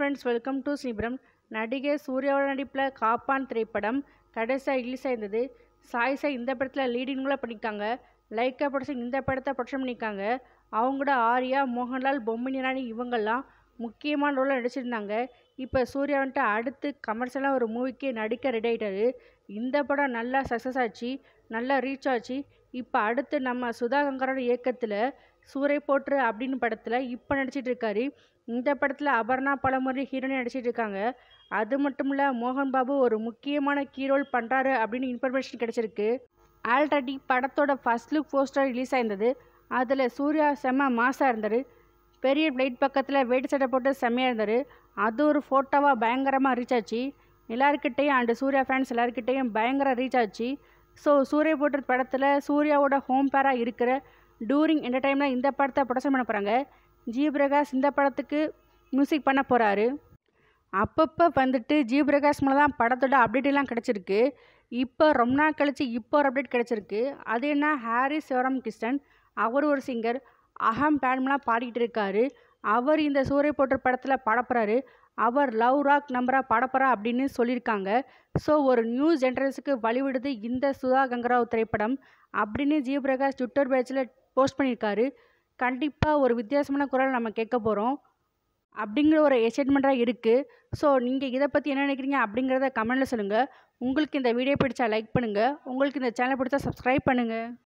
friends welcome to சிபிரம் நடிகை சூர்யாவோட நடிப்பில் காப்பான் திரைப்படம் கடைசியாக ரிலீஸ் ஆயிருந்தது சாய்ஸா இந்த படத்தில் லீடிங்லாம் பண்ணியிருக்காங்க லைக்கா ப்ரொடக்ஷன் இந்த படத்தை ப்ரொடக்ஷன் பண்ணியிருக்காங்க அவங்களோட ஆர்யா மோகன்லால் பொம்மினி ராணி இவங்கெல்லாம் முக்கியமான ரோலில் நடிச்சிருந்தாங்க இப்போ சூர்யா வந்துட்டு அடுத்து கமர்ஷியலாக ஒரு மூவிக்கு நடிக்க ரெடி ஆகிட்டாரு இந்த படம் நல்லா சக்ஸஸ் ஆச்சு நல்லா ரீச் ஆச்சு இப்போ அடுத்து நம்ம சுதா கங்கரோட இயக்கத்தில் சூரை போற்று அப்படின்னு படத்தில் இப்போ நடிச்சிட்டு இருக்காரு இந்த படத்தில் அபர்ணா பலமுறை ஹீரோனி நடிச்சிட்டு இருக்காங்க அது மட்டும் இல்லை மோகன் பாபு ஒரு முக்கியமான கீ ரோல் பண்ணுறாரு அப்படின்னு இன்ஃபர்மேஷன் கிடச்சிருக்கு ஆல்ரெடி படத்தோட ஃபர்ஸ்ட் லுக் போஸ்டர் ரிலீஸ் ஆயிருந்தது அதில் சூர்யா செம்ம மாசாக இருந்தார் பெரிய பிளைட் பக்கத்தில் வேட்டு சட்டை போட்டு செம்மையாக இருந்தார் அது ஒரு ஃபோட்டோவாக பயங்கரமாக ரீச் ஆச்சு எல்லாருக்கிட்டேயும் அண்டு சூர்யா ஃபேன்ஸ் எல்லாருக்கிட்டேயும் பயங்கர ரீச் ஆச்சு ஸோ சூர்யா போட்டு படத்தில் சூர்யாவோட ஹோம் பேராக இருக்கிற டூரிங் என்டர்டைமில் இந்த படத்தை ப்ரொடக்ஷன் பண்ண போகிறாங்க ஜி பிரகாஷ் இந்த படத்துக்கு மியூசிக் பண்ண போகிறாரு அப்பப்போ வந்துட்டு ஜி பிரகாஷ் மேலே தான் படத்தோட அப்டேட் எல்லாம் கிடச்சிருக்கு இப்போ ரொம்ப நாள் கழிச்சு இப்போ ஒரு அப்டேட் கிடச்சிருக்கு அது என்ன ஹாரி சிவராம் கிருஷ்ணன் அவர் ஒரு சிங்கர் அகம் பேட்மெலாம் பாடிக்கிட்டு இருக்காரு அவர் இந்த சூரிய போட்டு படத்தில் பாடப்போகிறாரு அவர் லவ் ராக் நம்பராக பாடப்போறா அப்படின்னு சொல்லியிருக்காங்க ஸோ ஒரு நியூ ஜென்ரேஷனுக்கு வழிவிடுது இந்த சுதா கங்கராவ் திரைப்படம் அப்படின்னு ஜி பிரகாஷ் ட்விட்டர் பேஜில் போஸ்ட் பண்ணியிருக்காரு கண்டிப்பாக ஒரு வித்தியாசமான குரல் நம்ம கேட்க போகிறோம் அப்படிங்கிற ஒரு எக்ஸைட்மெண்ட்டாக இருக்குது ஸோ நீங்கள் இதை பற்றி என்ன நினைக்கிறீங்க அப்படிங்கிறத கமெண்ட்டில் சொல்லுங்கள் உங்களுக்கு இந்த வீடியோ பிடிச்சா லைக் பண்ணுங்கள் உங்களுக்கு இந்த சேனல் பிடிச்சா சப்ஸ்கிரைப் பண்ணுங்கள்